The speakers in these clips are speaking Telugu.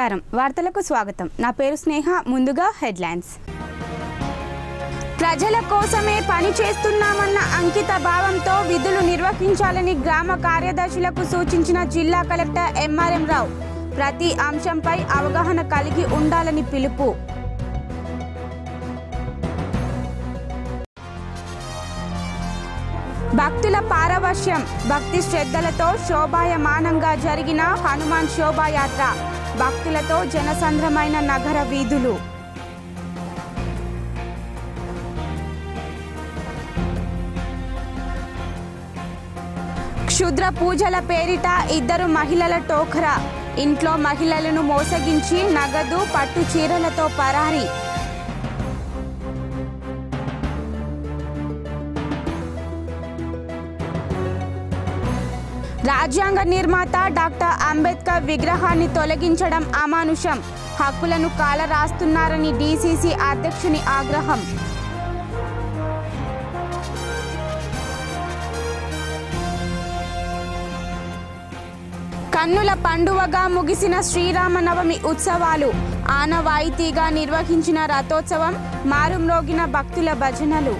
నమస్కారం వార్తలకు స్వాగతం నా పేరు స్నేహ ముందుగా హెడ్లైన్స్ ప్రజల కోసమే పని చేస్తున్నామన్న అంకిత భావంతో విధులు నిర్వహించాలని గ్రామ కార్యదర్శులకు సూచించిన జిల్లా కలెక్టర్ ఎంఆర్ఎం రావు ప్రతి అంశంపై అవగాహన కలిగి ఉండాలని పిలుపు భక్తుల పారవశ్యం భక్తి శ్రద్ధలతో శోభాయమానంగా జరిగిన హనుమాన్ శోభాయాత్ర భక్తులతో జనసంద్రమైన నగర వీధులు క్షుద్ర పూజల పేరిట ఇద్దరు మహిళల టోకరా ఇంట్లో మహిళలను మోసగించి నగదు పట్టు చీరలతో పరారి రాజ్యాంగ నిర్మాత డాక్టర్ అంబేద్కర్ విగ్రహాన్ని తొలగించడం అమానుషం హక్కులను కాలరాస్తున్నారని డీసీసీ అధ్యక్షుని ఆగ్రహం కన్నుల పండువగా ముగిసిన శ్రీరామనవమి ఉత్సవాలు ఆనవాయితీగా నిర్వహించిన రథోత్సవం మారుమ్రోగిన భక్తుల భజనలు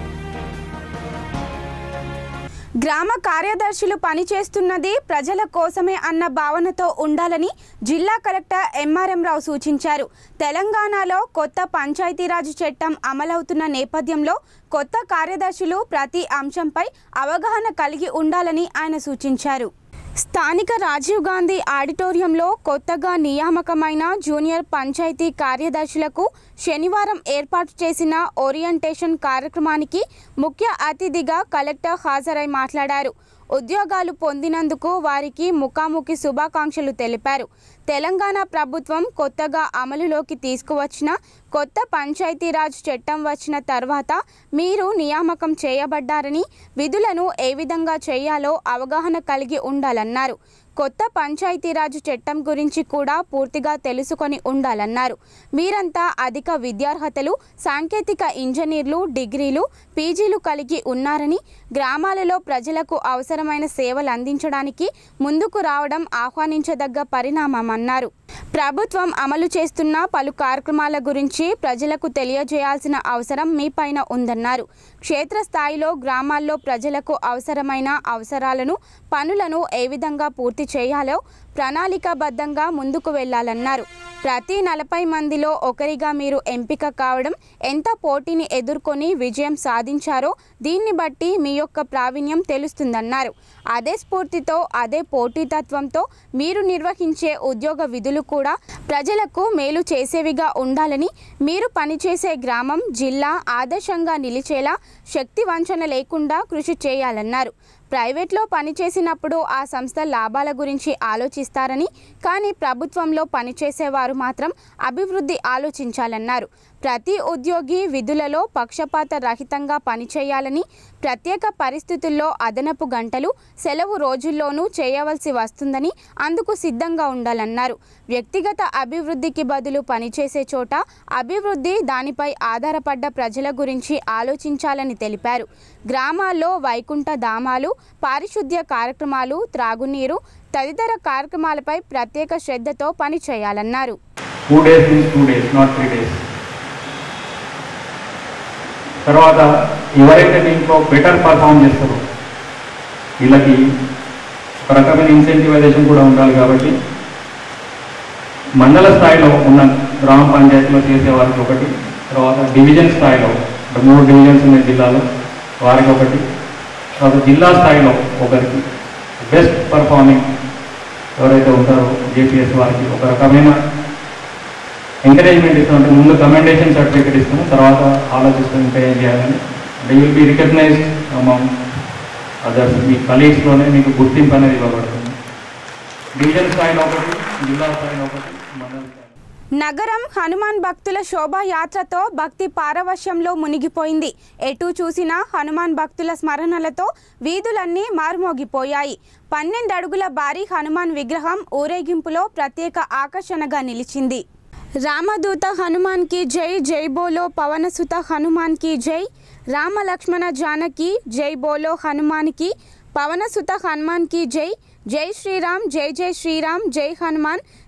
గ్రామ కార్యదర్శులు పనిచేస్తున్నది ప్రజల కోసమే అన్న భావనతో ఉండాలని జిల్లా కలెక్టర్ ఎంఆర్ఎం రావు సూచించారు తెలంగాణలో కొత్త పంచాయతీరాజ్ చట్టం అమలవుతున్న నేపథ్యంలో కొత్త కార్యదర్శులు ప్రతి అంశంపై అవగాహన కలిగి ఉండాలని ఆయన సూచించారు స్థానిక రాజీవ్ గాంధీ ఆడిటోరియంలో కొత్తగా నియామకమైన జూనియర్ పంచాయతీ కార్యదర్శులకు శనివారం ఏర్పాటు చేసిన ఓరియంటేషన్ కార్యక్రమానికి ముఖ్య అతిథిగా కలెక్టర్ హాజరై మాట్లాడారు ఉద్యోగాలు పొందినందుకు వారికి ముఖాముఖి శుభాకాంక్షలు తెలిపారు తెలంగాణ ప్రభుత్వం కొత్తగా అమలులోకి తీసుకువచ్చిన కొత్త పంచాయతీరాజ్ చట్టం వచ్చిన తర్వాత మీరు నియామకం చేయబడ్డారని విధులను ఏ విధంగా చేయాలో అవగాహన కలిగి ఉండాలన్నారు కొత్త పంచాయతీరాజ్ చట్టం గురించి కూడా పూర్తిగా తెలుసుకొని ఉండాలన్నారు మీరంతా అధిక విద్యార్హతలు సాంకేతిక ఇంజనీర్లు డిగ్రీలు పీజీలు కలిగి ఉన్నారని గ్రామాలలో ప్రజలకు అవసరమైన సేవలు అందించడానికి ముందుకు రావడం ఆహ్వానించదగ్గ పరిణామమన్నారు ప్రభుత్వం అమలు చేస్తున్న పలు కార్యక్రమాల గురించి ప్రజలకు తెలియజేయాల్సిన అవసరం మీపైన ఉందన్నారు క్షేత్రస్థాయిలో గ్రామాల్లో ప్రజలకు అవసరమైన అవసరాలను పనులను ఏ విధంగా పూర్తి చేయాలో ప్రణాళికాబద్ధంగా ముందుకు వెళ్లాలన్నారు ప్రతి నలభై మందిలో ఒకరిగా మీరు ఎంపిక కావడం ఎంత పోటీని ఎదుర్కొని విజయం సాధించారో దీన్ని బట్టి మీ యొక్క ప్రావీణ్యం తెలుస్తుందన్నారు అదే స్ఫూర్తితో అదే పోటీతత్వంతో మీరు నిర్వహించే ఉద్యోగ విధులు కూడా ప్రజలకు మేలు చేసేవిగా ఉండాలని మీరు పనిచేసే గ్రామం జిల్లా ఆదర్శంగా నిలిచేలా శక్తి వంచన లేకుండా కృషి చేయాలన్నారు ప్రైవేట్లో పనిచేసినప్పుడు ఆ సంస్థ లాభాల గురించి ఆలోచిస్తారని కానీ ప్రభుత్వంలో పనిచేసేవారు మాత్రం అభివృద్ధి ఆలోచించాలన్నారు ప్రతి ఉద్యోగి విధులలో పక్షపాత రహితంగా పనిచేయాలని ప్రత్యేక పరిస్థితుల్లో అదనపు గంటలు సెలవు రోజుల్లోనూ చేయవలసి వస్తుందని అందుకు సిద్ధంగా ఉండాలన్నారు వ్యక్తిగత అభివృద్ధికి బదులు పనిచేసే చోట అభివృద్ధి దానిపై ఆధారపడ్డ ప్రజల గురించి ఆలోచించాలని తెలిపారు గ్రామాల్లో వైకుంఠ ధామాలు పారిశుద్ధ్య కార్యక్రమాలు త్రాగునీరు తదితర కార్యక్రమాలపై ప్రత్యేక శ్రద్ధతో పనిచేయాలన్నారు two days means two days not three days తర్వాత ఎవరైతే దీంట్లో బెటర్ పర్ఫామ్ చేస్తారో వీళ్ళకి ఒక రకమైన ఇన్సెంటివైజేషన్ కూడా ఉండాలి కాబట్టి మండల స్థాయిలో ఉన్న గ్రామ పంచాయతీలో చేసే వారికి ఒకటి తర్వాత డివిజన్ స్థాయిలో అంటే మూడు డివిజన్స్ ఉన్నాయి జిల్లాలో వారికి ఒకటి తర్వాత జిల్లా స్థాయిలో ఒకరికి బెస్ట్ పర్ఫార్మింగ్ ఎవరైతే ఉంటారో జేపీఎస్ వారికి ఒక రకమైన ఎంకరేజ్మెంట్ ఇస్తాం అంటే ముందు కమెండేషన్ సర్టిఫికేట్ ఇస్తాము తర్వాత ఆలోచిస్తాం ఇంకా ఏం చేయాలని అంటే will be recognised among others మీ కలీగ్స్లోనే మీకు గుర్తింపు అనేది ఇవ్వబడుతుంది డివిజన్ స్థాయిలో ఒకటి జిల్లా స్థాయిలో ఒకటి మండల స్థాయిలో నగరం హనుమాన్ భక్తుల శోభాయాత్రతో భక్తి పారవశ్యంలో మునిగిపోయింది ఎటు చూసినా హనుమాన్ భక్తుల స్మరణలతో వీధులన్నీ మారుమోగిపోయాయి పన్నెండు అడుగుల భారీ హనుమాన్ విగ్రహం ఊరేగింపులో ప్రత్యేక ఆకర్షణగా నిలిచింది రామదూత హనుమాన్ కి జై జై బోలో పవనసుత హనుమాన్ కి జై రామ లక్ష్మణ జానకి జై బోలో హనుమాన్ కి పవనసుత హనుమాన్ కి జై జై శ్రీరామ్ జై జై శ్రీరామ్ జై హనుమాన్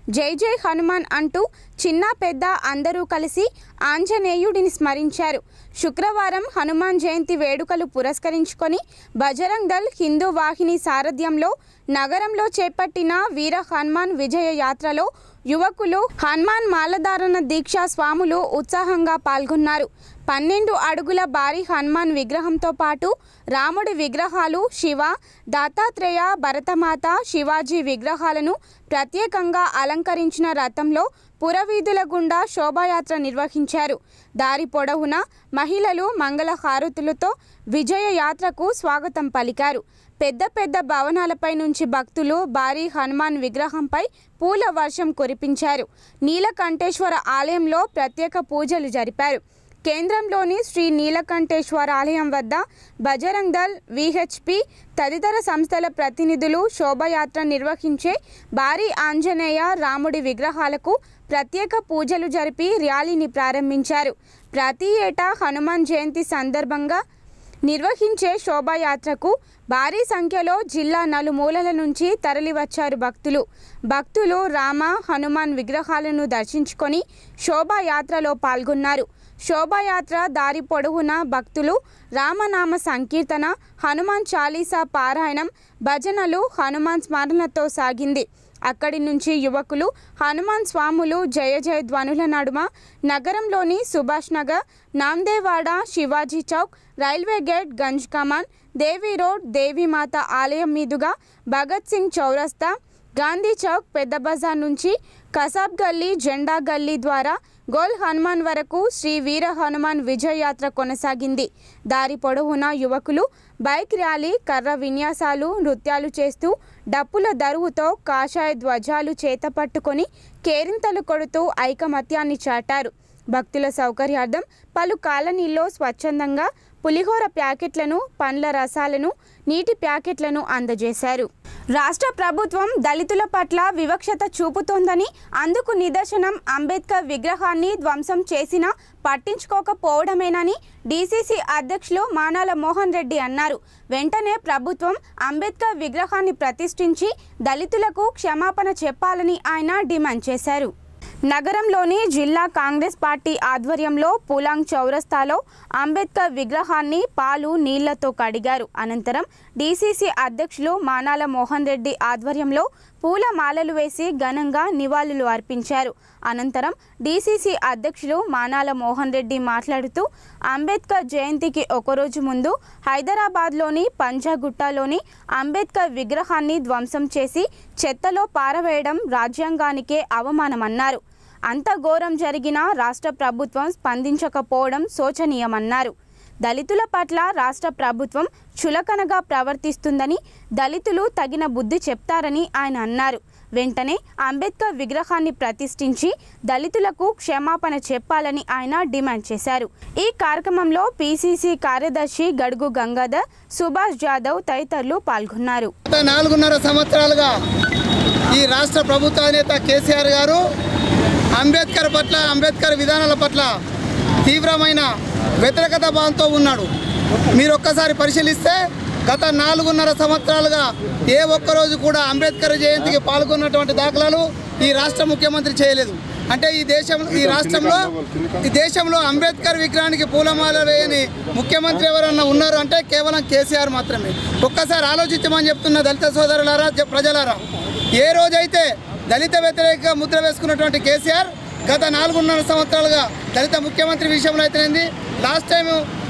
జై జై హనుమాన్ అంటూ చిన్న పెద్ద అందరూ కలిసి ఆంజనేయుడిని స్మరించారు శుక్రవారం హనుమాన్ జయంతి వేడుకలు పురస్కరించుకొని బజరంగ్ దళ్ హిందూ వాహిని సారథ్యంలో నగరంలో చేపట్టిన వీర హనుమాన్ విజయ యాత్రలో యువకులు హనుమాన్ మాలధారణ దీక్ష స్వాములు ఉత్సాహంగా పాల్గొన్నారు పన్నెండు అడుగుల భారీ హనుమాన్ విగ్రహంతో పాటు రాముడి విగ్రహాలు శివ దత్తాత్రేయ భరతమాత శివాజీ విగ్రహాలను ప్రత్యేకంగా అలంకరించిన రథంలో పురవీధుల గుండా శోభాయాత్ర నిర్వహించారు దారి పొడవునా మహిళలు మంగళ హారతులతో విజయ యాత్రకు స్వాగతం పలికారు పెద్ద పెద్ద భవనాలపై నుంచి భక్తులు భారీ హనుమాన్ విగ్రహంపై పూల వర్షం కురిపించారు నీలకంఠేశ్వర ఆలయంలో ప్రత్యేక పూజలు జరిపారు కేంద్రంలోని శ్రీ నీలకంఠేశ్వర ఆలయం వద్ద బజరంగ్ దళ్ విహెచ్పి తదితర సంస్థల ప్రతినిధులు శోభయాత్ర నిర్వహించే భారీ ఆంజనేయ రాముడి విగ్రహాలకు ప్రత్యేక పూజలు జరిపి ర్యాలీని ప్రారంభించారు ప్రతి ఏటా హనుమాన్ జయంతి సందర్భంగా నిర్వహించే శోభాయాత్రకు భారీ సంఖ్యలో జిల్లా నలుమూలల నుంచి తరలివచ్చారు భక్తులు భక్తులు రామ హనుమాన్ విగ్రహాలను దర్శించుకొని శోభాయాత్రలో పాల్గొన్నారు శోభాయాత్ర దారి పొడవునా భక్తులు రామనామ సంకీర్తన హనుమాన్ చాలీసా పారాయణం భజనలు హనుమాన్ స్మరణతో సాగింది అక్కడి నుంచి యువకులు హనుమాన్ స్వాములు జయ జయ ధ్వనుల నడుమ నగరంలోని Subhash Nagar Namdevwada Shivaji Chowk railway gate Ganj Kaman Devi road Devimata ఆలయం మీదుగా భగత్ సింగ్ చౌరస్తా గాంధీ చౌక్ పెద్ద బజార్ నుంచి కసాబ్ గల్లీ జెండా గల్లీ ద్వారా గోల్ హనుమాన్ వరకు శ్రీ వీర హనుమాన్ విజయ యాత్ర కొనసాగింది దారి పొడవునా యువకులు బైక్ ర్యాలీ కర్ర విన్యాసాలు నృత్యాలు చేస్తూ డప్పుల దరువుతో కాషాయ ధ్వజాలు చేత పట్టుకొని కేరింతలు కొడుతూ ఐకమత్యాన్ని చాటారు భక్తుల సౌకర్యార్థం పలు కాలనీల్లో స్వచ్ఛందంగా పులిహోర ప్యాకెట్లను పండ్ల రసాలను నీటి ప్యాకెట్లను అందజేశారు రాష్ట్ర ప్రభుత్వం దళితుల పట్ల వివక్షత చూపుతోందని అందుకు నిదర్శనం అంబేద్కర్ విగ్రహాన్ని ధ్వంసం చేసినా పట్టించుకోకపోవడమేనని డీసీసీ అధ్యక్షులు మానాల మోహన్ రెడ్డి అన్నారు వెంటనే ప్రభుత్వం అంబేద్కర్ విగ్రహాన్ని ప్రతిష్ఠించి దళితులకు క్షమాపణ చెప్పాలని ఆయన డిమాండ్ చేశారు నగరంలోని జిల్లా కాంగ్రెస్ పార్టీ ఆధ్వర్యంలో పూలాంగ్ చౌరస్తాలో అంబేద్కర్ విగ్రహాన్ని పాలు నీళ్లతో కడిగారు అనంతరం డీసీసీ అధ్యక్షులు మానాల మోహన్ రెడ్డి ఆధ్వర్యంలో పూల మాలలు వేసి ఘనంగా నివాళులు అర్పించారు అనంతరం డీసీసీ అధ్యక్షులు మానాల మోహన్ రెడ్డి మాట్లాడుతూ అంబేద్కర్ జయంతికి ఒకరోజు ముందు హైదరాబాద్లోని పంజాగుట్టలోని అంబేద్కర్ విగ్రహాన్ని ధ్వంసం చేసి చెత్తలో పారవేయడం రాజ్యాంగానికే అవమానమన్నారు అంత ఘోరం జరిగినా రాష్ట్ర ప్రభుత్వం స్పందించకపోవడం శోచనీయమన్నారు దళితుల పట్ల రాష్ట్ర ప్రభుత్వం చులకనగా ప్రవర్తిస్తుందని దళితులు తగిన బుద్ధి చెప్తారని ఆయన అన్నారు వెంటనే అంబేద్కర్ విగ్రహాన్ని ప్రతిష్ఠించి దళితులకు క్షమాపణ చెప్పాలని ఆయన డిమాండ్ చేశారు ఈ కార్యక్రమంలో పీసీసీ కార్యదర్శి గడుగు గంగాధర్ సుభాష్ జాదవ్ తదితరులు పాల్గొన్నారు గత నాలుగున్నర సంవత్సరాలుగా ఈ రాష్ట్ర ప్రభుత్వ నేత కేసీఆర్ గారు అంబేద్కర్ పట్ల అంబేద్కర్ విధానాల పట్ల తీవ్రమైన వ్యతిరేకత భావంతో ఉన్నాడు మీరు ఒక్కసారి పరిశీలిస్తే గత నాలుగున్నర సంవత్సరాలుగా ఏ ఒక్కరోజు కూడా అంబేద్కర్ జయంతికి పాల్గొన్నటువంటి దాఖలాలు ఈ రాష్ట్ర ముఖ్యమంత్రి చేయలేదు అంటే ఈ దేశం ఈ రాష్ట్రంలో ఈ దేశంలో అంబేద్కర్ విగ్రహానికి పూలమాల వేయని ముఖ్యమంత్రి ఎవరన్నా ఉన్నారు అంటే కేవలం కేసీఆర్ మాత్రమే ఒక్కసారి ఆలోచించమని చెప్తున్న దళిత సోదరులారా జ- ప్రజలారా ఏ రోజైతే దళిత వ్యతిరేక ముద్ర వేసుకున్నటువంటి కేసీఆర్ గత నాలుగున్నర సంవత్సరాలుగా దళిత ముఖ్యమంత్రి విషయంలో అయితేనేది లాస్ట్ టైం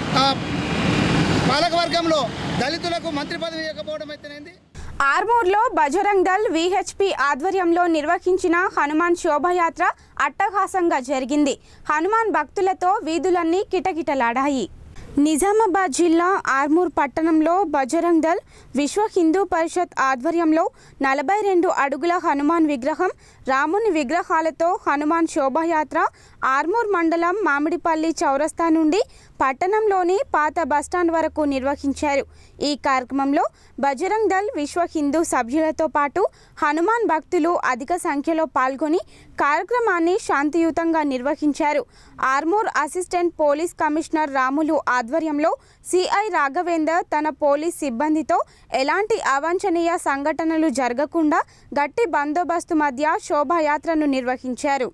పాలకవర్గంలో దళితులకు మంత్రి పదవి ఇవ్వకపోవడం అయితేనేది ఆర్మూర్లో బజరంగ్ దళ్ విహెచ్పి ఆధ్వర్యంలో నిర్వహించిన హనుమాన్ శోభయాత్ర అట్టహాసంగా జరిగింది హనుమాన్ భక్తులతో వీధులన్నీ కిటకిటలాడాయి నిజామాబాద్ జిల్లా ఆర్మూర్ పట్టణంలో బజరంగ్ దళ్ విశ్వ హిందూ పరిషత్ ఆధ్వర్యంలో నలభై రెండు అడుగుల హనుమాన్ విగ్రహం రాముని విగ్రహాలతో హనుమాన్ శోభయాత్ర ఆర్మూర్ మండలం మామిడిపల్లి చౌరస్తా నుండి పట్టణంలోని పాత బస్టాండ్ వరకు నిర్వహించారు ఈ కార్యక్రమంలో బజరంగ్ దళ్ విశ్వ హిందూ సభ్యులతో పాటు హనుమాన్ భక్తులు అధిక సంఖ్యలో పాల్గొని కార్యక్రమాన్ని శాంతియుతంగా నిర్వహించారు Armoor assistant police commissioner Ramulu ఆధ్వర్యంలో సిఐ రాఘవేందర్ తన పోలీస్ సిబ్బందితో ఎలాంటి అవాంఛనీయ సంఘటనలు జరగకుండా గట్టి బందోబస్తు మధ్య శోభాయాత్రను నిర్వహించారు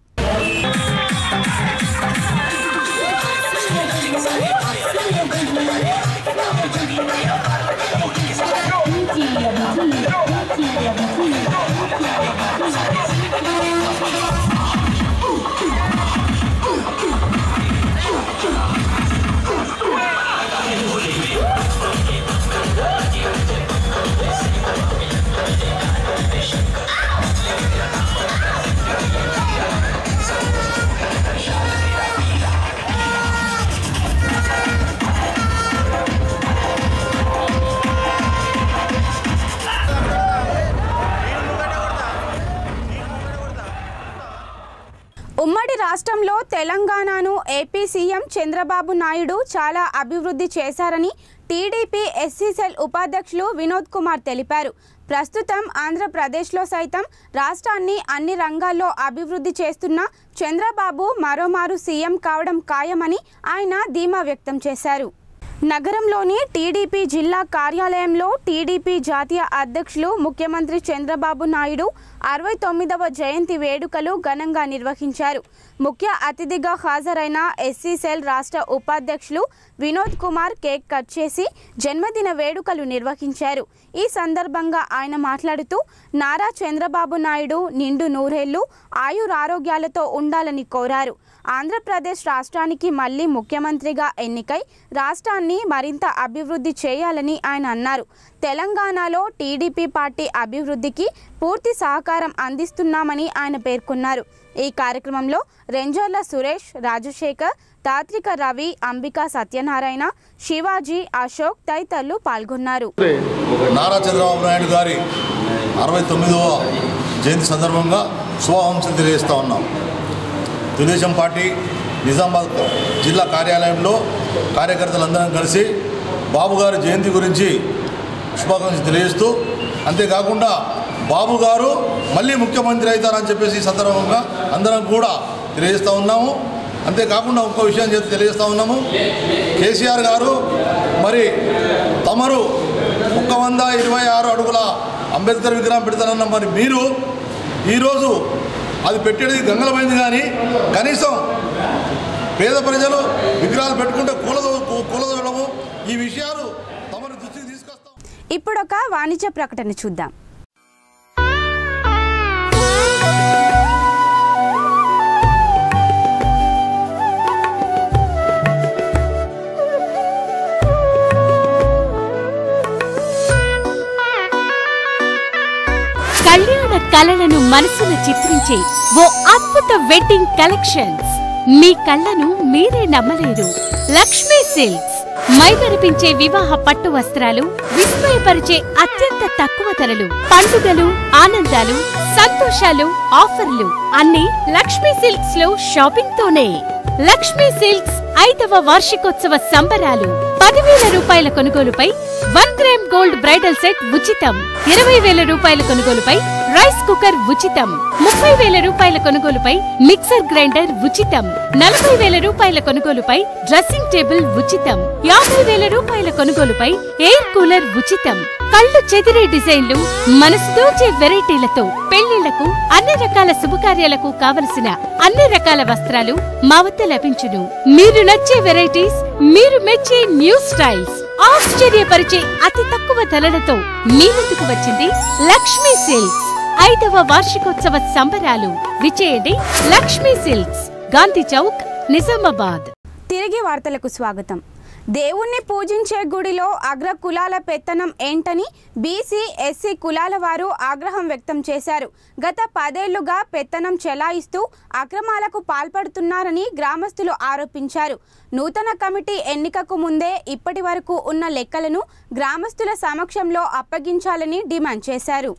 ఉమ్మడి రాష్ట్రంలో తెలంగాణను ఏపీ సీఎం చంద్రబాబు నాయుడు చాలా అభివృద్ధి చేశారని టీడీపీ ఎస్సీ సెల్ ఉపాధ్యక్షులు వినోద్ కుమార్ తెలిపారు ప్రస్తుతం ఆంధ్రప్రదేశ్లో సైతం రాష్ట్రాన్ని అన్ని రంగాల్లో అభివృద్ధి చేస్తున్న చంద్రబాబు మరోమారు సీఎం కావడం ఖాయమని ఆయన ధీమా వ్యక్తం చేశారు నగరంలోని టీడీపీ జిల్లా కార్యాలయంలో టీడీపీ జాతీయ అధ్యక్షులు ముఖ్యమంత్రి చంద్రబాబు నాయుడు అరవై తొమ్మిదవ జయంతి వేడుకలు ఘనంగా నిర్వహించారు ముఖ్య అతిథిగా హాజరైన ఎస్సీ సెల్ రాష్ట్ర ఉపాధ్యక్షులు వినోద్ కుమార్ కేక్ కట్ చేసి జన్మదిన వేడుకలు నిర్వహించారు ఈ సందర్భంగా ఆయన మాట్లాడుతూ నారా చంద్రబాబు నాయుడు నిండు నూరేళ్లు ఆయురారోగ్యాలతో ఉండాలని కోరారు ఆంధ్రప్రదేశ్ రాష్ట్రానికి మళ్ళీ ముఖ్యమంత్రిగా ఎన్నికై రాష్ట్రాన్ని మరింత అభివృద్ధి చేయాలని ఆయన అన్నారు తెలంగాణలో టీడీపీ పార్టీ అభివృద్ధికి పూర్తి సహకారం అందిస్తున్నామని ఆయన పేర్కొన్నారు ఈ కార్యక్రమంలో రెంజర్ల సురేష్ రాజశేఖర్ తాత్రిక రవి అంబికా సత్యనారాయణ శివాజీ అశోక్ తదితరులు పాల్గొన్నారు నారా చంద్రబాబు నాయుడు గారి అరవై తొమ్మిదవ జయంతి సందర్భంగా శుభాకాంక్షలు తెలియజేస్తా ఉన్నాం తెలుగుదేశం పార్టీ నిజామాబాద్ జిల్లా కార్యాలయంలో కార్యకర్తలందరం కలిసి బాబు గారి జయంతి గురించి శుభాకాంక్షలు తెలియజేస్తూ అంతేకాకుండా బాబు గారు మళ్ళీ ముఖ్యమంత్రి అవుతారని చెప్పేసి ఈ సందర్భంగా అందరం కూడా తెలియజేస్తూ ఉన్నాము అంతేకాకుండా ఇంకో విషయం చేసి తెలియజేస్తూ ఉన్నాము కేసీఆర్ గారు మరి తమరు ఒక వంద ఇరవై ఆరు అడుగుల అంబేద్కర్ విగ్రహం పెడతానన్న మరి మీరు ఈరోజు అది పెట్టేది గంగలమైంది కానీ కనీసం పేద ప్రజలు విగ్రహాలు పెట్టుకుంటే కూలదో కూలదోడము ఈ విషయాలు తమరి దృష్టికి తీసుకొస్తాం ఇప్పుడొక వాణిజ్య ప్రకటన చూద్దాం కళ్యాణ కలలను మనసున చిత్రించే ఓ అద్భుత వెడ్డింగ్ కలెక్షన్స్ మీ కళ్ళను మీరే నమ్మలేరు లక్ష్మీ సిల్క్స్ మైమరిపించే వివాహ పట్టు వస్త్రాలు విస్మయపరిచే అత్యంత తక్కువ ధరలు పండుగలు ఆనందాలు సంతోషాలు ఆఫర్లు అన్ని లక్ష్మీ సిల్క్స్ లో షాపింగ్ తోనే లక్ష్మీ సిల్క్స్ ఐదవ వార్షికోత్సవ సంబరాలు పదివేల రూపాయల కొనుగోలుపై one gram gold bridal set ఉచితం ఇరవై వేల రూపాయల కొనుగోలుపై రైస్ కుక్కర్ ఉచితం ముప్పై వేల రూపాయల కొనుగోలుపై మిక్సర్ గ్రైండర్ ఉచితం నలభై వేల రూపాయల కొనుగోలుపై డ్రెస్సింగ్ టేబుల్ ఉచితం యాభై వేల రూపాయల కొనుగోలుపై ఎయిర్ కూలర్ ఉచితం కళ్ళు చెదిరే డిజైన్లు మనసు దోచే వెరైటీలతో పెళ్లిళ్లకు అన్ని రకాల శుభకార్యాలకు కావలసిన అన్ని రకాల వస్త్రాలు మా వద్ద లభించును మీరు నచ్చే వెరైటీస్ మీరు మెచ్చే న్యూ స్టైల్స్ ఆశ్చర్యపరిచే అతి తక్కువ ధరలతో మీ ముందుకు వచ్చింది లక్ష్మీ సిల్క్స్ ఐదవ వార్షికోత్సవ సంబరాలు విచేయండి లక్ష్మీ సిల్క్స్ గాంధీ చౌక్ నిజామాబాద్ తిరిగి వార్తలకు స్వాగతం దేవుణ్ణి పూజించే గుడిలో అగ్ర కులాల పెత్తనం ఏంటని బీసీ ఎస్సీ కులాల వారు ఆగ్రహం వ్యక్తం చేశారు గత పదేళ్లుగా పెత్తనం చెలాయిస్తూ అక్రమాలకు పాల్పడుతున్నారని గ్రామస్తులు ఆరోపించారు నూతన కమిటీ ఎన్నికకు ముందే ఇప్పటి వరకు ఉన్న లెక్కలను గ్రామస్తుల సమక్షంలో అప్పగించాలని డిమాండ్ చేశారు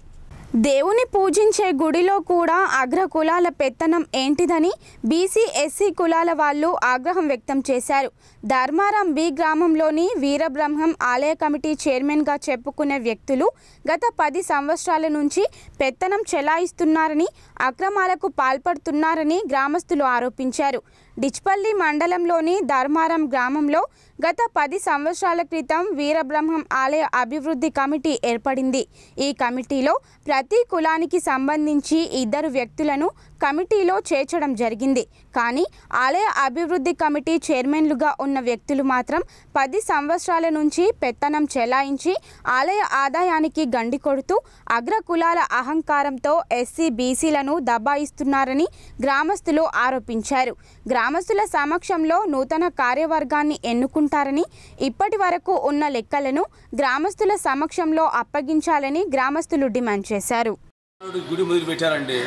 దేవుని పూజించే గుడిలో కూడా అగ్ర కులాల పెత్తనం ఏంటిదని బీసీ ఎస్సీ కులాల వాళ్ళు ఆగ్రహం వ్యక్తం చేశారు ధర్మారం బి గ్రామంలోని వీరబ్రహ్మం ఆలయ కమిటీ చైర్మన్గా చెప్పుకునే వ్యక్తులు గత పది సంవత్సరాల నుంచి పెత్తనం చెలాయిస్తున్నారని అక్రమాలకు పాల్పడుతున్నారని గ్రామస్తులు ఆరోపించారు డిచ్పల్లి మండలంలోని ధర్మారం గ్రామంలో గత పది సంవత్సరాల క్రితం వీరబ్రహ్మం ఆలయ అభివృద్ధి కమిటీ ఏర్పడింది ఈ కమిటీలో ప్రతి కులానికి సంబంధించి ఇద్దరు వ్యక్తులను కమిటీలో చేర్చడం జరిగింది కానీ ఆలయ అభివృద్ధి కమిటీ చైర్మన్లుగా ఉన్న వ్యక్తులు మాత్రం పది సంవత్సరాల నుంచి పెత్తనం చెలాయించి ఆలయ ఆదాయానికి గండి కొడుతూ అగ్ర కులాల అహంకారంతో ఎస్సీ బీసీలను దబాయిస్తున్నారని గ్రామస్తులు ఆరోపించారు గ్రామస్తుల సమక్షంలో నూతన కార్యవర్గాన్ని ఎన్నుకుంటారని ఇప్పటి వరకు ఉన్న లెక్కలను గ్రామస్తుల సమక్షంలో అప్పగించాలని గ్రామస్తులు డిమాండ్ చేశారు గుడి మొదలు పెట్టారండి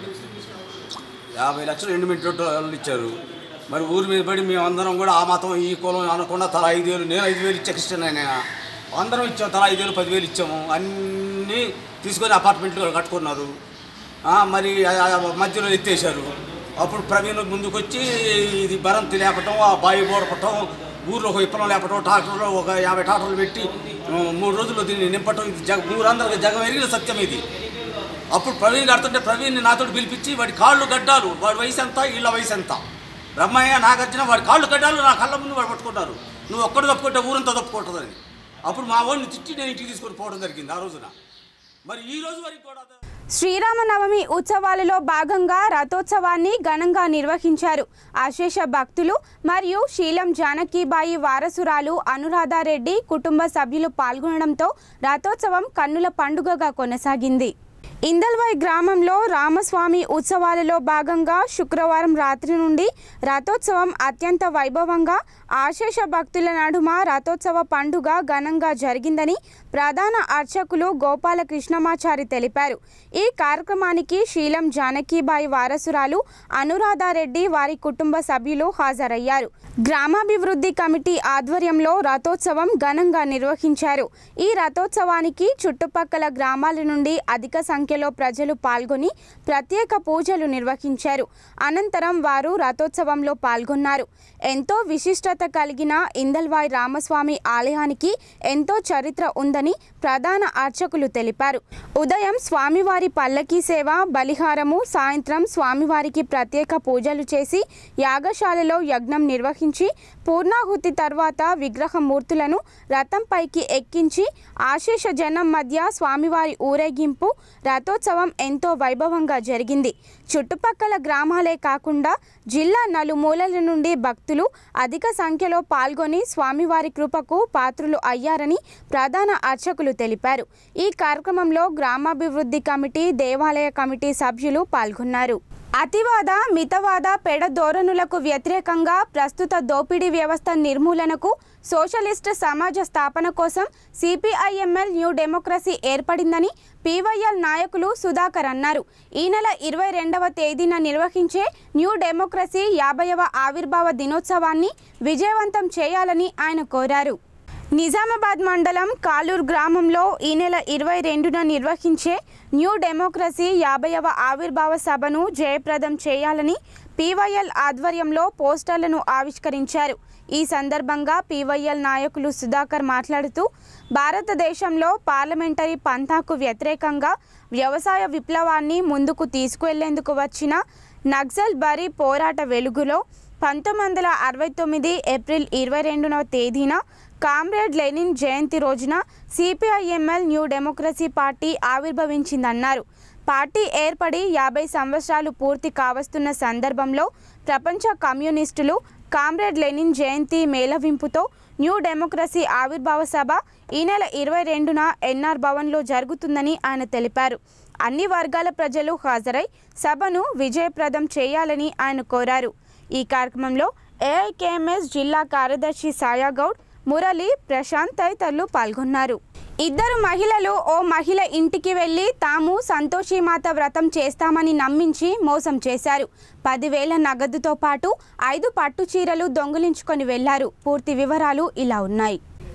యాభై లక్షలు ఎండుమెంట్ వాళ్ళు ఇచ్చారు మరి ఊరి మీద పడి మేము అందరం కూడా ఆ మతం ఈ కులం అనకుండా తల ఐదు వేలు నేను ఐదు వేలు ఇచ్చా క్రిస్టియన్ ఆయన అందరం ఇచ్చాము తల ఐదు వేలు పదివేలు ఇచ్చాము అన్నీ తీసుకొని అపార్ట్మెంట్లు కూడా కట్టుకున్నారు ఆ, మరి ఆ- ఆ మధ్యలో ఎత్తేసారు అప్పుడు ప్రవీణ్ ముందుకు వచ్చి ఇది బరంతి లేపటం ఆ బావి బోడపటం ఊర్లో ఒక విప్పలం లేపటం ట్రాక్టర్లో ఒక యాభై ట్రాక్టర్లు పెట్టి ఆ, మూడు రోజుల్లో దీన్ని నింపటం ఇది జగ ఊరందరికి జగం ఎరిగిన సత్యం ఇది అప్పుడు ప్రవీణ్ కడుతుంటే ప్రవీణ్ని నాతో పిలిపించి వాడి కాళ్ళు గడ్డాలు వాడి వయసు ఎంత వీళ్ళ వయసు ఎంత బ్రహ్మయ్య నాగార్జున వాడి కాళ్ళు గడ్డాలు నా కళ్ళ ముందు వాడు పట్టుకున్నారు నువ్వు ఒక్కడు తప్పుకుంటే ఊరంతా తప్పుకుంటుందని అప్పుడు మా వాడిని తిట్టి నేను ఇంటికి తీసుకొని పోవడం జరిగింది ఆ రోజున మరి ఈ రోజు వరకు కూడా అదే- శ్రీరామనవమి ఉత్సవాలలో భాగంగా రథోత్సవాన్ని ఘనంగా నిర్వహించారు అశేష భక్తులు మరియు శీలం జానకీబాయి వారసురాలు అనురాధారెడ్డి కుటుంబ సభ్యులు పాల్గొనడంతో రథోత్సవం కన్నుల పండుగగా కొనసాగింది ఇందల్వాయ్ గ్రామంలో రామస్వామి ఉత్సవాలలో భాగంగా శుక్రవారం రాత్రి నుండి రథోత్సవం అత్యంత వైభవంగా ఆశేష భక్తుల నడుమ రథోత్సవ పండుగ ఘనంగా జరిగిందని ప్రధాన అర్చకులు గోపాల కృష్ణమాచారి తెలిపారు ఈ కార్యక్రమానికి శీలం జానకీబాయి వారసురాలు అనురాధారెడ్డి వారి కుటుంబ సభ్యులు హాజరయ్యారు గ్రామాభివృద్ధి కమిటీ ఆధ్వర్యంలో రథోత్సవం ఘనంగా నిర్వహించారు ఈ రథోత్సవానికి చుట్టుపక్కల గ్రామాల నుండి అధిక సంఖ్యలో ప్రజలు పాల్గొని ప్రత్యేక పూజలు నిర్వహించారు అనంతరం వారు రథోత్సవంలో పాల్గొన్నారు ఎంతో విశిష్టత కలిగిన ఇందల్వాయ్ రామస్వామి ఆలయానికి ఎంతో చరిత్ర ఉందని ప్రధాన అర్చకులు తెలిపారు ఉదయం స్వామివారి పల్లకీ సేవ బలిహారము సాయంత్రం స్వామివారికి ప్రత్యేక పూజలు చేసి యాగశాలలో యజ్ఞం నిర్వహించి పూర్ణాహుతి తర్వాత విగ్రహ మూర్తులను రథంపైకి ఎక్కించి ఆశేష జనం మధ్య స్వామివారి ఊరేగింపు రథోత్సవం ఎంతో వైభవంగా జరిగింది చుట్టుపక్కల గ్రామాలే కాకుండా జిల్లా నలుమూలల నుండి భక్తులు అధిక సంఖ్యలో పాల్గొని స్వామివారి కృపకు పాత్రులు అయ్యారని ప్రధాన అర్చకులు తెలిపారు ఈ కార్యక్రమంలో గ్రామాభివృద్ధి కమిటీ దేవాలయ కమిటీ సభ్యులు పాల్గొన్నారు అతివాద మితవాద పెడ ధోరణులకు వ్యతిరేకంగా ప్రస్తుత దోపిడీ వ్యవస్థ నిర్మూలనకు సోషలిస్ట్ సమాజ స్థాపన కోసం సిపిఐఎంఎల్ న్యూ డెమోక్రసీ ఏర్పడిందని పీవైఎల్ నాయకులు సుధాకర్ అన్నారు ఈ నెల ఇరవై రెండవ తేదీన నిర్వహించే న్యూ డెమోక్రసీ యాభైవ ఆవిర్భావ దినోత్సవాన్ని విజయవంతం చేయాలని ఆయన కోరారు నిజామాబాద్ మండలం కాలూరు గ్రామంలో ఈ నెల ఇరవై రెండున నిర్వహించే న్యూ డెమోక్రసీ యాభైవ ఆవిర్భావ సభను జయప్రదం చేయాలని పీవైఎల్ ఆధ్వర్యంలో పోస్టర్లను ఆవిష్కరించారు ఈ సందర్భంగా పీవైఎల్ నాయకులు సుధాకర్ మాట్లాడుతూ భారతదేశంలో పార్లమెంటరీ పంథాకు వ్యతిరేకంగా వ్యవసాయ విప్లవాన్ని ముందుకు తీసుకువెళ్లేందుకు వచ్చిన నక్సల్ బరీ పోరాట వెలుగులో పంతొమ్మిది వందల అరవై తొమ్మిది ఏప్రిల్ ఇరవై రెండున తేదీన కామ్రేడ్ లెనిన్ జయంతి రోజున సిపిఐఎంఎల్ న్యూ డెమోక్రసీ పార్టీ ఆవిర్భవించిందన్నారు పార్టీ ఏర్పడి యాభై సంవత్సరాలు పూర్తి కావస్తున్న సందర్భంలో ప్రపంచ కమ్యూనిస్టులు కామ్రేడ్ లెనిన్ జయంతి మేళవింపుతో న్యూ డెమోక్రసీ ఆవిర్భావ సభ ఈ నెల ఇరవై రెండున ఎన్ఆర్ భవన్లో జరుగుతుందని ఆయన తెలిపారు అన్ని వర్గాల ప్రజలు హాజరై సభను విజయప్రదం చేయాలని ఆయన కోరారు ఈ కార్యక్రమంలో ఏఐకేఎంఎస్ జిల్లా కార్యదర్శి సాయాగౌడ్ మురళి ప్రశాంత్ తదితరులు పాల్గొన్నారు ఇద్దరు మహిళలు ఓ మహిళ ఇంటికి వెళ్లి తాము సంతోషిమాత వ్రతం చేస్తామని నమ్మించి మోసం చేశారు పదివేల నగదుతో పాటు ఐదు పట్టు చీరలు దొంగిలించుకొని వెళ్లారు పూర్తి వివరాలు ఇలా ఉన్నాయి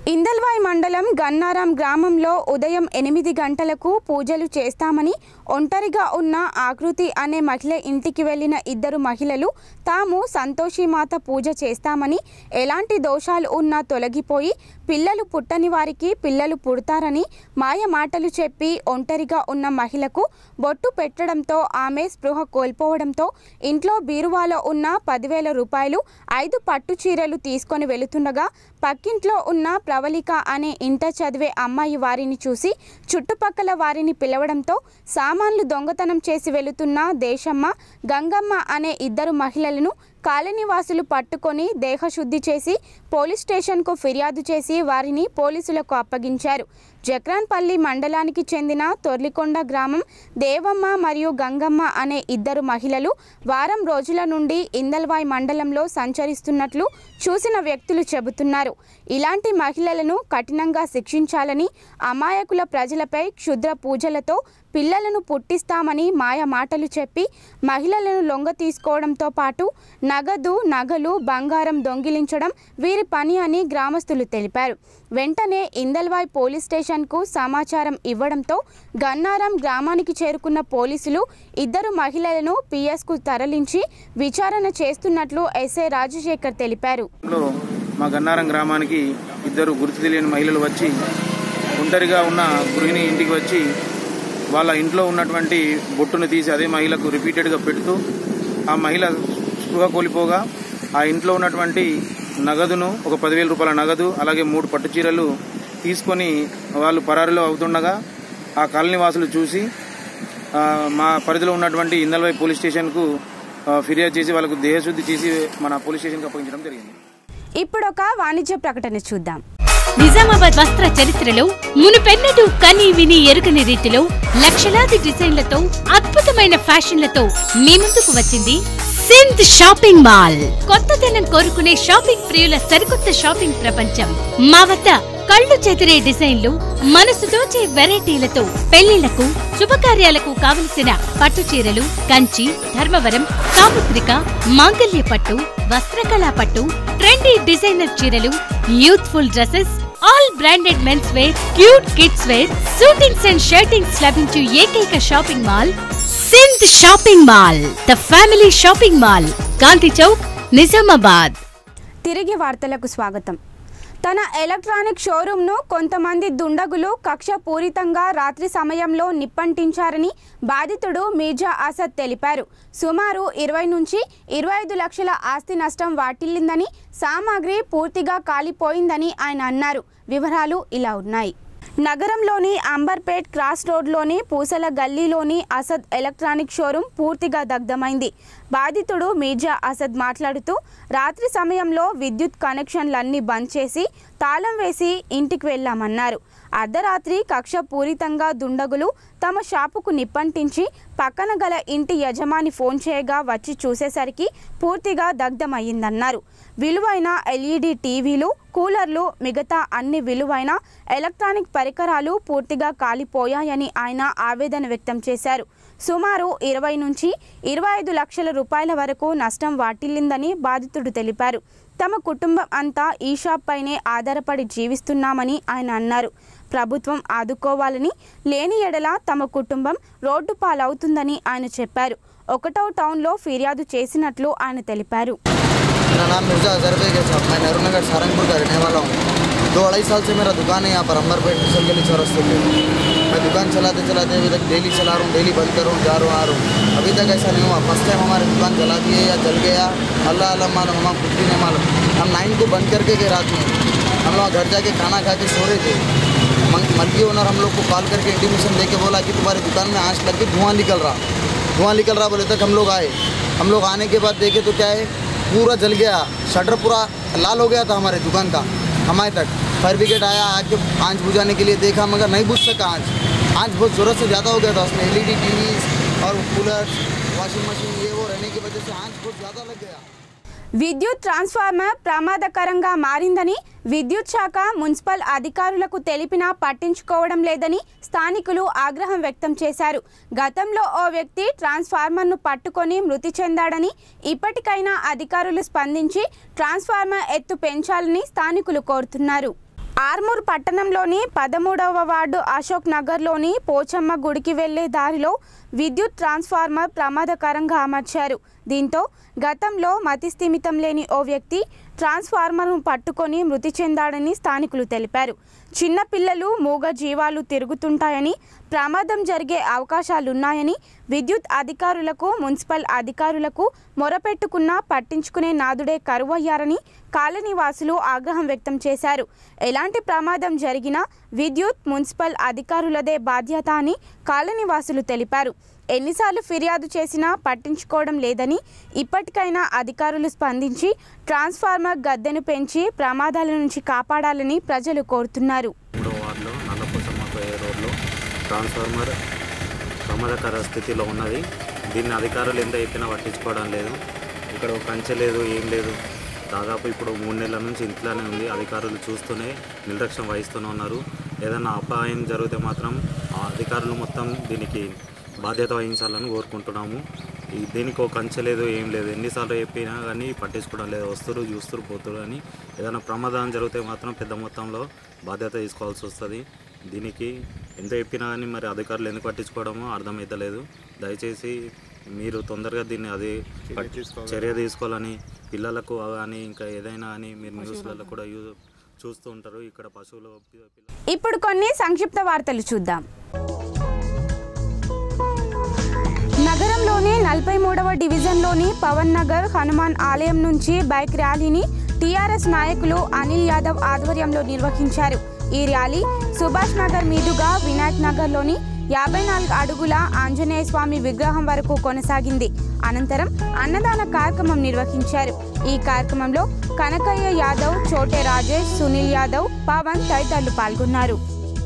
ఇందల్వాయి మండలం గన్నారం గ్రామంలో ఉదయం ఎనిమిది గంటలకు పూజలు చేస్తామని ఒంటరిగా ఉన్న ఆకృతి అనే మహిళ ఇంటికి వెళ్లిన ఇద్దరు మహిళలు తాము సంతోషిమాత పూజ చేస్తామని ఎలాంటి దోషాలు ఉన్నా తొలగిపోయి పిల్లలు పుట్టని వారికి పిల్లలు పుడతారని మాయ మాటలు చెప్పి ఒంటరిగా ఉన్న మహిళకు బొట్టు పెట్టడంతో ఆమె స్పృహ కోల్పోవడంతో ఇంట్లో బీరువాలో ఉన్న పదివేల రూపాయలు ఐదు పట్టు చీరలు తీసుకొని వెళుతుండగా పక్కింట్లో ఉన్న ప్రవళిక అనే ఇంట చదివే అమ్మాయి వారిని చూసి చుట్టుపక్కల వారిని పిలవడంతో సామాన్లు దొంగతనం చేసి వెళుతున్న దేశమ్మ గంగమ్మ అనే ఇద్దరు మహిళలను కాలనీవాసులు పట్టుకొని దేహశుద్ధి చేసి పోలీస్ స్టేషన్కు ఫిర్యాదు చేసి వారిని పోలీసులకు అప్పగించారు జక్రాన్పల్లి మండలానికి చెందిన తొర్లికొండ గ్రామం దేవమ్మ మరియు గంగమ్మ అనే ఇద్దరు మహిళలు వారం రోజుల నుండి ఇందల్వాయ్ మండలంలో సంచరిస్తున్నట్లు చూసిన వ్యక్తులు చెబుతున్నారు ఇలాంటి మహిళలను కఠినంగా శిక్షించాలని అమాయకుల ప్రజలపై క్షుద్ర పూజలతో పిల్లలను పుట్టిస్తామని మాయ మాటలు చెప్పి మహిళలను లొంగ తీసుకోవడంతో పాటు నగదు నగలు బంగారం దొంగిలించడం వీరి పని అని గ్రామస్తులు తెలిపారు వెంటనే ఇందల్వాయ్ పోలీస్ స్టేషన్కు సమాచారం ఇవ్వడంతో గన్నారం గ్రామానికి చేరుకున్న పోలీసులు ఇద్దరు మహిళలను పిఎస్కు తరలించి విచారణ చేస్తున్నట్లు ఎస్ఐ రాజశేఖర్ తెలిపారు లో మా గన్నారం గ్రామానికి ఇద్దరు గుర్తు తెలియని మహిళలు వచ్చి ఒంటరిగా ఉన్న గృహిణి ఇంటికి వచ్చి వాళ్ళ ఇంట్లో ఉన్నటువంటి బొట్టును తీసి అదే మహిళకు రిపీటెడ్గా పెడుతూ ఆ మహిళ స్పృహ కోల్పోగా ఆ ఇంట్లో ఉన్నటువంటి నగదును ఒక పదివేల రూపాయల నగదు అలాగే మూడు పట్టు చీరలు తీసుకొని వాళ్ళు పరారిలో అవుతుండగా ఆ కాలనీ వాసులు చూసి ఆ, మా పరిధిలో ఉన్నటువంటి ఇందల్వై పోలీస్ స్టేషన్కు ఆ, ఫిర్యాదు చేసి వాళ్ళకు దేహశుద్ధి చేసి మన పోలీస్ స్టేషన్కి అప్పగించడం జరిగింది ఇప్పుడొక వాణిజ్య ప్రకటన చూద్దాం నిజామాబాద్ వస్త్ర చరిత్రలో మునుపెన్నడూ కని విని ఎరుగని రీతిలో లక్షలాది డిజైన్లతో అద్భుతమైన ఫ్యాషన్లతో మీ ముందుకు వచ్చింది సింధ్ షాపింగ్ మాల్ కొత్తదనం కోరుకునే షాపింగ్ ప్రియుల సరికొత్త షాపింగ్ ప్రపంచం మా వద్ద కళ్ళు చెదిరే డిజైన్లు మనసు దోచే వెరైటీలతో పెళ్లిళ్లకు శుభకార్యాలకు కావలసిన పట్టు చీరలు కంచి ధర్మవరం సాముద్రిక మాంగల్య పట్టు వస్త్రకళా పట్టు ట్రెండీ డిజైనర్ చీరలు youthful dresses all branded men's wear cute kids wear suitings and shirtings లభించు ఏకైక shopping mall Sindh shopping mall the family shopping mall Gandhi Chowk Nizamabad తిరిగి వార్తలకు స్వాగతం తన ఎలక్ట్రానిక్ షోరూంను కొంతమంది దుండగులు కక్షపూరితంగా రాత్రి సమయంలో నిప్పంటించారని బాధితుడు మీర్జా అసద్ తెలిపారు సుమారు ఇరవై నుంచి ఇరవై ఐదు లక్షల ఆస్తి నష్టం వాటిల్లిందని సామాగ్రి పూర్తిగా కాలిపోయిందని ఆయన అన్నారు వివరాలు ఇలా ఉన్నాయి నగరంలోని అంబర్పేట్ క్రాస్ రోడ్లోని పూసల గల్లీలోని అసద్ ఎలక్ట్రానిక్ షోరూం పూర్తిగా దగ్ధమైంది బాధితుడు మీర్జా అసద్ మాట్లాడుతూ రాత్రి సమయంలో విద్యుత్ కనెక్షన్లన్నీ బంద్ చేసి తాళం వేసి ఇంటికి వెళ్ళామన్నారు అర్ధరాత్రి కక్షపూరితంగా దుండగులు తమ షాపుకు నిప్పంటించి పక్కన గల ఇంటి యజమాని ఫోన్ చేయగా వచ్చి చూసేసరికి పూర్తిగా దగ్ధమయ్యిందన్నారు విలువైన ఎల్ఈడి టీవీలు కూలర్లు మిగతా అన్ని విలువైన ఎలక్ట్రానిక్ పరికరాలు పూర్తిగా కాలిపోయాయని ఆయన ఆవేదన వ్యక్తం చేశారు సుమారు ఇరవై నుంచి ఇరవై ఐదు లక్షల రూపాయల వరకు నష్టం వాటిల్లిందని బాధితుడు తెలిపారు తమ కుటుంబం అంతా ఈ షాప్ పైనే ఆధారపడి జీవిస్తున్నామని ఆయన అన్నారు ప్రభుత్వం ఆదుకోవాలని లేని ఎడల తమ కుటుంబం రోడ్డు పాలవుతుందని ఆయన చెప్పారు ఒకటో టౌన్లో ఫిర్యాదు చేసినట్లు ఆయన తెలిపారు मेरा नाम मिर्ज़ा अजहर बेग है साहब मैं नेहरू नगर सहारनपुर का रहने वाला हूँ दो अढ़ाई साल से मेरा दुकान है यहाँ पर अंबरपेट मिसल गली चौरस्ते पे मैं दुकान चलाते चलाते अभी तक डेली चला रहा हूँ डेली बंद कर रहा हूँ जा रहा हूँ आ रहा हूँ अभी तक ऐसा नहीं हुआ फर्स्ट टाइम हमारी दुकान जला दिए या जल गया अल्लाह अल्लाह मालूम हम कुछ भी नहीं मालूम हम नाइन को बंद करके गए रात में हम लोग घर जाके खाना खा के सो रहे थे मल्टी ओनर हम लोग को कॉल करके इंटीमेशन दे के बोला कि तुम्हारी दुकान में आँच लग के धुआं निकल रहा धुआं निकल रहा बोले तक हम लोग आए हम लोग आने के बाद देखे तो क्या है पूरा जल गया शटर पूरा लाल हो गया था हमारे दुकान का हमारे तक फायर ब्रिगेड आया आके आँच बुझाने के लिए देखा मगर नहीं बुझ सका आँच आँच बहुत ज़रूरत से ज़्यादा हो गया था उसमें एल ई डी और कूलर वॉशिंग मशीन ये वो रहने की वजह से आँच बहुत ज़्यादा लग गया విద్యుత్ ట్రాన్స్ఫార్మర్ ప్రమాదకరంగా మారిందని విద్యుత్ శాఖ మున్సిపల్ అధికారులకు తెలిపినా పట్టించుకోవడం లేదని స్థానికులు ఆగ్రహం వ్యక్తం చేశారు గతంలో ఓ వ్యక్తి ట్రాన్స్ఫార్మర్ను పట్టుకొని మృతి చెందాడని ఇప్పటికైనా అధికారులు స్పందించి ట్రాన్స్ఫార్మర్ ఎత్తు పెంచాలని స్థానికులు కోరుతున్నారు ఆర్మూర్ పట్టణంలోని పదమూడవ వార్డు అశోక్ నగర్లోని పోచమ్మ గుడికి వెళ్లే దారిలో విద్యుత్ ట్రాన్స్ఫార్మర్ ప్రమాదకరంగా అమర్చారు దీంతో గతంలో మతిస్థిమితం లేని ఓ వ్యక్తి ట్రాన్స్ఫార్మర్ను పట్టుకొని మృతి చెందాడని స్థానికులు తెలిపారు చిన్న పిల్లలు మూగ జీవాలు తిరుగుతుంటాయని ప్రమాదం జరిగే అవకాశాలున్నాయని విద్యుత్ అధికారులకు మున్సిపల్ అధికారులకు మొరపెట్టుకున్నా పట్టించుకునే నాదుడే కరువయ్యారని కాలనీవాసులు ఆగ్రహం వ్యక్తం చేశారు ఎలాంటి ప్రమాదం జరిగినా విద్యుత్ మున్సిపల్ అధికారులదే బాధ్యత అని కాలనీవాసులు తెలిపారు ఎన్నిసార్లు ఫిర్యాదు చేసినా పట్టించుకోవడం లేదని ఇప్పటికైనా అధికారులు స్పందించి ట్రాన్స్ఫార్మర్ గద్దెను పెంచి ప్రమాదాల నుంచి కాపాడాలని ప్రజలు కోరుతున్నారు మూడో వార్డులో నల్లపోసమ్మ పోయే రోడ్లో ట్రాన్స్ఫార్మర్ ప్రమాదకర స్థితిలో ఉన్నది దీన్ని అధికారులు ఎంత చెప్పినా పట్టించుకోవడం లేదు ఇక్కడ ఒక కంచె లేదు ఏం లేదు దాదాపు ఇప్పుడు మూడు నెలల నుంచి ఇంట్లోనే ఉంది అధికారులు చూస్తూనే నిర్లక్ష్యం వహిస్తూనే ఉన్నారు ఏదైనా అపాయం జరిగితే మాత్రం ఆ అధికారులు మొత్తం దీనికి బాధ్యత వహించాలని కోరుకుంటున్నాము ఈ దీనికి ఒక కంచె లేదు ఏం లేదు ఎన్నిసార్లు చెప్పినా కానీ పట్టించుకోవడం లేదు వస్తురు చూస్తురు పోతురు అని ఏదైనా ప్రమాదం జరిగితే మాత్రం పెద్ద మొత్తంలో బాధ్యత తీసుకోవాల్సి వస్తుంది దీనికి ఎంత చెప్పినా కానీ మరి అధికారులు ఎందుకు పట్టించుకోవడమో అర్థమవుతలేదు దయచేసి మీరు తొందరగా దీన్ని అది పట్టి- చర్య తీసుకోవాలని పిల్లలకు కానీ ఇంకా ఏదైనా కానీ మీరు న్యూస్లలో కూడా యూ చూస్తూ ఉంటారు ఇక్కడ పశువులు పి- పిల్ల- ఇప్పుడు కొన్ని సంక్షిప్త వార్తలు చూద్దాం నగరంలోని నలభై మూడవ డివిజన్లోని పవన్ నగర్ హనుమాన్ ఆలయం నుంచి బైక్ ర్యాలీని టీఆర్ఎస్ నాయకులు అనిల్ యాదవ్ ఆధ్వర్యంలో నిర్వహించారు ఈ ర్యాలీ సుభాష్ నగర్ మీదుగా వినాయక్ నగర్లోని యాభై నాలుగు అడుగుల ఆంజనేయ స్వామి విగ్రహం వరకు కొనసాగింది అనంతరం అన్నదాన కార్యక్రమం నిర్వహించారు ఈ కార్యక్రమంలో కనకయ్య యాదవ్ చోటే రాజేష్ సునీల్ యాదవ్ పవన్ తదితరులు పాల్గొన్నారు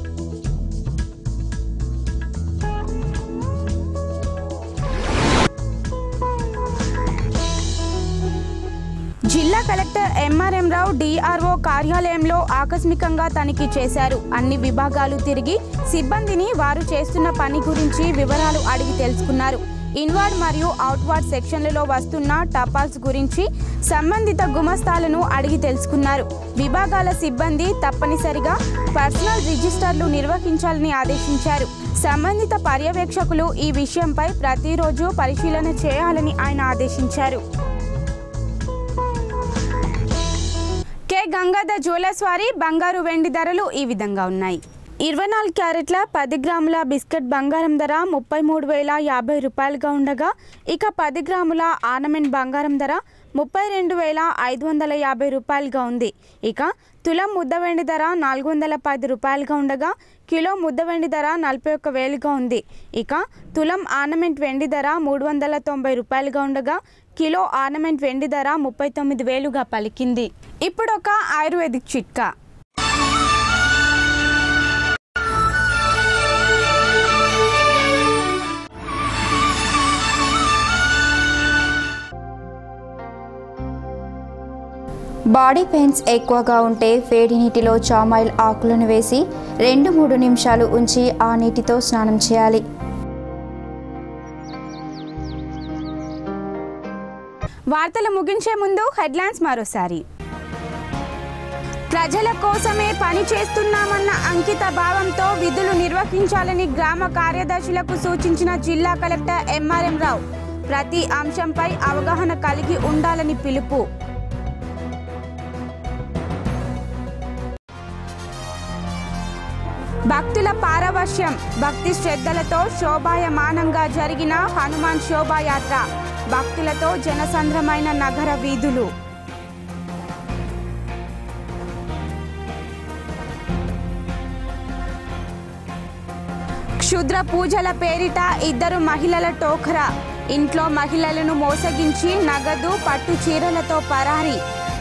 జిల్లా కలెక్టర్ ఎంఆర్ఎం రావు డిఆర్ఓ కార్యాలయంలో ఆకస్మికంగా తనిఖీ చేశారు అన్ని విభాగాలు తిరిగి సిబ్బందిని వారు చేస్తున్న పని గురించి వివరాలు అడిగి తెలుసుకున్నారు ఇన్వార్డ్ మరియు అవుట్వార్డ్ సెక్షన్లలో వస్తున్న టపాల్స్ గురించి సంబంధిత గుమస్తాలను అడిగి తెలుసుకున్నారు విభాగాల సిబ్బంది తప్పనిసరిగా పర్సనల్ రిజిస్టర్లు నిర్వహించాలని ఆదేశించారు సంబంధిత పర్యవేక్షకులు ఈ విషయంపై ప్రతిరోజు పరిశీలన చేయాలని ఆయన ఆదేశించారు కె గంగాధర్ జ్యువెలర్స్ వారి బంగారు వెండి ధరలు ఈ విధంగా ఉన్నాయి ఇరవై నాలుగు క్యారెట్ల పది గ్రాముల బిస్కెట్ బంగారం ధర ముప్పై మూడు వేల యాభై రూపాయలుగా ఉండగా ఇక పది గ్రాముల ఆర్నమెంట్ బంగారం ధర ముప్పై రెండు వేల ఐదు వందల యాభై రూపాయలుగా ఉంది ఇక తులం ముద్ద వెండి ధర నాలుగు వందల పది రూపాయలుగా ఉండగా కిలో ముద్ద వెండి ధర నలభై ఒక్క వేలుగా ఉంది ఇక తులం ఆర్నమెంట్ వెండి ధర మూడు వందల తొంభై రూపాయలుగా ఉండగా కిలో ఆర్నమెంట్ వెండి ధర ముప్పై తొమ్మిది వేలుగా పలికింది ఇప్పుడు ఒక ఆయుర్వేదిక్ చిట్కా బాడీ పెయిన్స్ ఎక్కువగా ఉంటే వేడి నీటిలో చామాయిల్ ఆకులను వేసి రెండు మూడు నిమిషాలు ఉంచి ఆ నీటితో స్నానం చేయాలి వార్తలు ముగించే ముందు హెడ్లైన్స్ మరోసారి ప్రజల కోసమే పని చేస్తున్నామన్న అంకిత భావంతో విధులు నిర్వహించాలని గ్రామ కార్యదర్శులకు సూచించిన జిల్లా కలెక్టర్ ఎంఆర్ఎం రావు ప్రతి అంశంపై అవగాహన కలిగి ఉండాలని పిలుపు భక్తుల పారవశ్యం భక్తి శ్రద్ధలతో శోభాయమానంగా జరిగిన హనుమాన్ శోభాయాత్ర భక్తులతో జనసంద్రమైన నగర వీధులు క్షుద్ర పూజల పేరిట ఇద్దరు మహిళల టోకరా ఇంట్లో మహిళలను మోసగించి నగదు పట్టు చీరలతో పరారి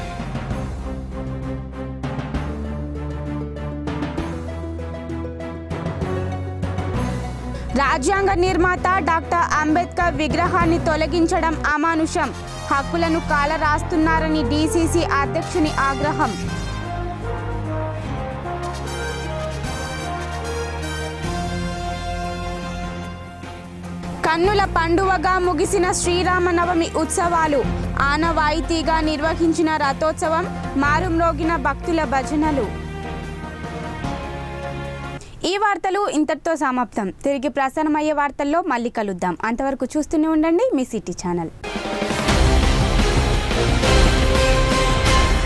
రాజ్యాంగ నిర్మాత డాక్టర్ అంబేద్కర్ విగ్రహాన్ని తొలగించడం అమానుషం హక్కులను కాలరాస్తున్నారని డీసీసీ అధ్యక్షుని ఆగ్రహం కన్నుల పండువగా ముగిసిన శ్రీరామనవమి ఉత్సవాలు ఆనవాయితీగా నిర్వహించిన రథోత్సవం మారుమ్రోగిన భక్తుల భజనలు ఈ వార్తలు ఇంతటితో సమాప్తం తిరిగి ప్రసారమయ్యే వార్తల్లో మళ్ళీ కలుద్దాం అంతవరకు చూస్తూనే ఉండండి మీ సిటీ ఛానల్